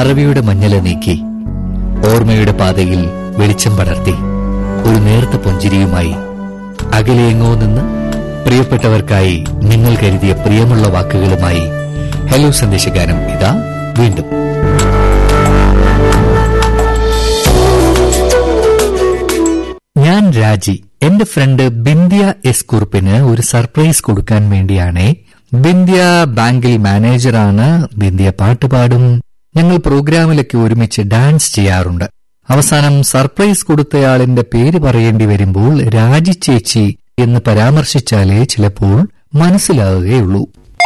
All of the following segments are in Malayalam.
മറവിയുടെ മഞ്ഞല നീക്കി ഓർമ്മയുടെ പാതയിൽ വെളിച്ചം പടർത്തി ഒരു നേർത്ത പുഞ്ചിരിയുമായി അകലെയെങ്ങോ നിന്ന് പ്രിയപ്പെട്ടവർക്കായി നിങ്ങൾ കരുതിയ പ്രിയമുള്ള വാക്കുകളുമായി ഹലോ സന്ദേശഗാനം ഇതാ വീണ്ടും ഞാൻ രാജി എന്റെ ഫ്രണ്ട് ബിന്ധ്യ എസ് കുറുപ്പിന് ഒരു സർപ്രൈസ് കൊടുക്കാൻ വേണ്ടിയാണ് ബിന്ധ്യ ബാങ്കിൽ മാനേജറാണ് ബിന്ധ്യ പാട്ട് പാടും ഞങ്ങൾ പ്രോഗ്രാമിലൊക്കെ ഒരുമിച്ച് ഡാൻസ് ചെയ്യാറുണ്ട് അവസാനം സർപ്രൈസ് കൊടുത്തയാളിന്റെ പേര് പറയേണ്ടി വരുമ്പോൾ രാജി ചേച്ചി എന്ന് പരാമർശിച്ചാലേ ചിലപ്പോൾ മനസ്സിലാവുകയുള്ളൂ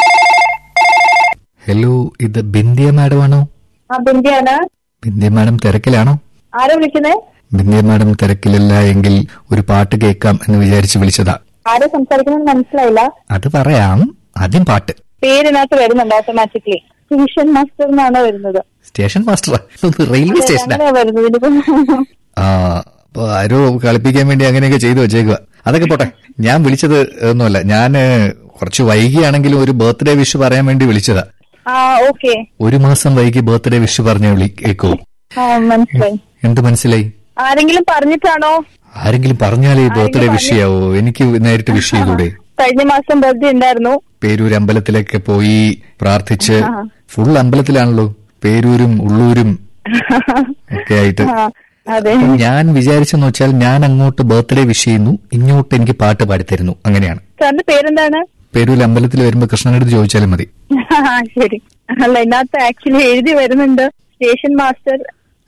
ഹലോ ഇത് ബിന്ധ്യ മാഡം ആണോ ആ ബിന്ദിയാണ് ബിന്ധ്യ മാഡം തിരക്കിലാണോ ആരാ വിളിക്കുന്നേ ബിന്ധ്യ മാഡം തിരക്കിലല്ല എങ്കിൽ ഒരു പാട്ട് കേൾക്കാം എന്ന് വിചാരിച്ച് വിളിച്ചതാ ആരാ സംസാരിക്കുന്നത് മനസ്സിലായില്ല അത് പറയാം ആദ്യം പാട്ട് പേരിനകത്ത് വരുന്നുണ്ട് ഓട്ടോമാറ്റിക്കലി ട്യൂഷൻ മാസ്റ്റർ എന്നാണ് വരുന്നത് സ്റ്റേഷൻ മാസ്റ്റർ റെയിൽവേ സ്റ്റേഷനാ അങ്ങനെയാ വരുന്നത് ഇതിപ്പോ ആ അപ്പൊ ആരോ കളിപ്പിക്കാൻ വേണ്ടി അങ്ങനെയൊക്കെ ചെയ്തു വെച്ചേക്കുക അതൊക്കെ പോട്ടെ ഞാൻ വിളിച്ചത് ഒന്നുമല്ല ഞാൻ കുറച്ച് വൈകിയാണെങ്കിലും ഒരു ബർത്ത്ഡേ വിഷ് പറയാൻ വേണ്ടി വിളിച്ചതാ ആ ഓക്കെ ഒരു മാസം വൈകി ബർത്ത്ഡേ വിഷ് പറഞ്ഞ വിളി കേക്കോ ആ മനസ്സിലായി എന്ത് മനസ്സിലായി ആരെങ്കിലും പറഞ്ഞിട്ടാണോ ആരെങ്കിലും പറഞ്ഞാലേ ബർത്ത്ഡേ വിഷ് ചെയ്യാവോ എനിക്ക് നേരിട്ട് വിഷ് ചെയ്തൂടെ കഴിഞ്ഞ മാസം ബർത്ത്ഡേ ഉണ്ടായിരുന്നു പേരൂർ അമ്പലത്തിലൊക്കെ പോയി പ്രാർത്ഥിച്ച് ഫുൾ അമ്പലത്തിലാണല്ലോ പേരൂരും ഉള്ളൂരും ഒക്കെ ആയിട്ട് ആ അതെ അപ്പം ഞാൻ വിചാരിച്ചെന്ന് വെച്ചാൽ ഞാൻ അങ്ങോട്ട് ബർത്ത്ഡേ വിഷ് ചെയ്യുന്നു ഇങ്ങോട്ട് എനിക്ക് പാട്ട് പാടിത്തരുന്നു അങ്ങനെയാണ് സാറിന്റെ പേരെന്താണ് പേരൂർ അമ്പലത്തിൽ വരുമ്പോ കൃഷ്ണനടുത്ത് ചോദിച്ചാലും മതി ആ ശരി അല്ല ഇതിനകത്ത് ആക്ച്വലി എഴുതി വരുന്നുണ്ട് station master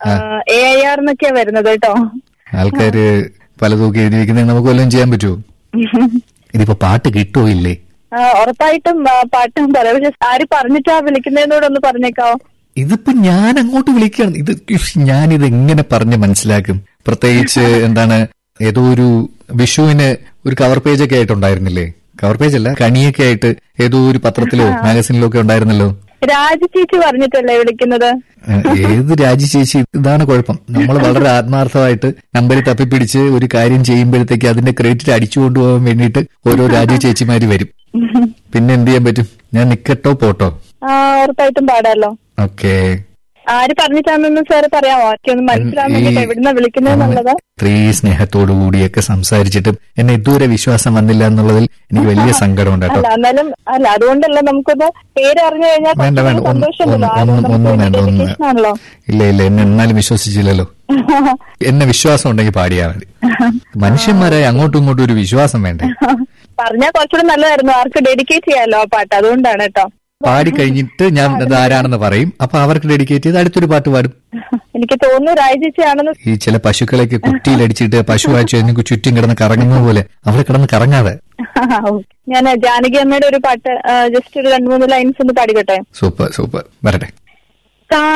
A I R എന്നൊക്കെയാ വരുന്നത് കേട്ടോ ആൾക്കാര് പലതൊക്കെ എഴുതി വെക്കുന്നത് നമുക്ക് വല്ലതും ചെയ്യാൻ പറ്റുമോ ഇതിപ്പോ പാട്ട് കിട്ടുമോ ഇല്ലേ ആ, ഉറപ്പായിട്ടും ആ, പാട്ടും പറയാം പക്ഷെ ആര് പറഞ്ഞിട്ടാ വിളിക്കുന്നതിനോട് ഒന്ന് പറഞ്ഞേക്കാവോ ഇതിപ്പോ ഞാൻ അങ്ങോട്ട് വിളിക്കുകയാണ് ഇത് ഞാനിത് എങ്ങനെ പറഞ്ഞ് മനസ്സിലാക്കും പ്രത്യേകിച്ച് എന്താണ് ഏതോ ഒരു വിഷുവിന് ഒരു കവർ പേജ് ഒക്കെ ആയിട്ടുണ്ടായിരുന്നില്ലേ കവർ പേജ് അല്ല കണിയൊക്കെ ആയിട്ട് ഏതോ ഒരു പത്രത്തിലോ മാഗസിനിലോ ഒക്കെ ഉണ്ടായിരുന്നല്ലോ രാജ ചേച്ചി പറഞ്ഞിട്ടല്ലേ വിളിക്കുന്നത് ഏഹ് ഏത് രാജി ചേച്ചി ഇതാണ് കുഴപ്പം നമ്മൾ വളരെ ആത്മാർത്ഥമായിട്ട് നമ്പർ തപ്പിപ്പിടിച്ച് ഒരു കാര്യം ചെയ്യുമ്പോഴത്തേക്ക് അതിന്റെ ക്രെഡിറ്റ് അടിച്ചു കൊണ്ടുപോകാൻ വേണ്ടിയിട്ട് ഓരോ രാജി ചേച്ചിമാര് വരും പിന്നെ എന്ത് ചെയ്യാൻ പറ്റും ഞാൻ നിക്കട്ടോ പോട്ടോ ആ ഉറപ്പായിട്ടും പാടാലോ ഓക്കെ ആര് പറഞ്ഞിട്ടാണെന്ന് സാറ് പറയാമോ ഒന്ന് മനസ്സിലാവുന്നില്ല എവിടുന്ന വിളിക്കുന്നതെന്നുള്ളത് സ്ത്രീ സ്നേഹത്തോടു കൂടിയൊക്കെ സംസാരിച്ചിട്ടും എന്നെ ഇതുവരെ വിശ്വാസം വന്നില്ല എന്നുള്ളതിൽ എനിക്ക് വലിയ സങ്കടമുണ്ട് കേട്ടോ അല്ല എന്നാലും അല്ല അതുകൊണ്ടല്ല നമുക്കൊന്ന് പേര് അറിഞ്ഞു കഴിഞ്ഞാൽ വേണ്ട വേണ്ട കുറച്ചുകൂടി ഒന്നും സന്തോഷമുണ്ടല്ലോ ഒന്നും ആരും ഒന്നും നമുക്ക് വേണ്ട ഒന്നും dedication ആണല്ലോ ഇല്ല ഇല്ല എന്നെ എന്നാലും വിശ്വസിച്ചില്ലല്ലോ എന്നെ വിശ്വാസം ഉണ്ടെങ്കിൽ പാടിയാൽ മതി മനുഷ്യന്മാരെ അങ്ങോട്ടും ഇങ്ങോട്ടും ഒരു വിശ്വാസം വേണ്ടേ പറഞ്ഞാൽ കുറച്ചുകൂടി നല്ലതായിരുന്നു ആർക്ക് ഡെഡിക്കേറ്റ് ചെയ്യാലോ ആ പാട്ട് അതുകൊണ്ടാണ് കേട്ടോ പാടി കഴിഞ്ഞിട്ട് ഞാൻ അത് ആരാണെന്ന് പറയും അപ്പൊ അവർക്ക് ഡെഡിക്കേറ്റ് ചെയ്ത് അടുത്തൊരു പാട്ട് പാടും എനിക്ക് തോന്നുന്നു രാജേച്ചിയാണെന്ന് ഈ ചില പശുക്കളെയൊക്കെ കുറ്റിയിലടിച്ചിട്ട് പശു ആഴ്ച ചുറ്റും കിടന്ന് കറങ്ങുന്ന പോലെ അവിടെ കിടന്ന് കറങ്ങാതെ ഞാൻ ജാനകി അമ്മയുടെ ഒരു പാട്ട് ജസ്റ്റ് ഒരു രണ്ടു മൂന്ന് ലൈൻസ് ഒന്ന് പാടിക്കട്ടെ സൂപ്പർ സൂപ്പർ വരട്ടെ കാ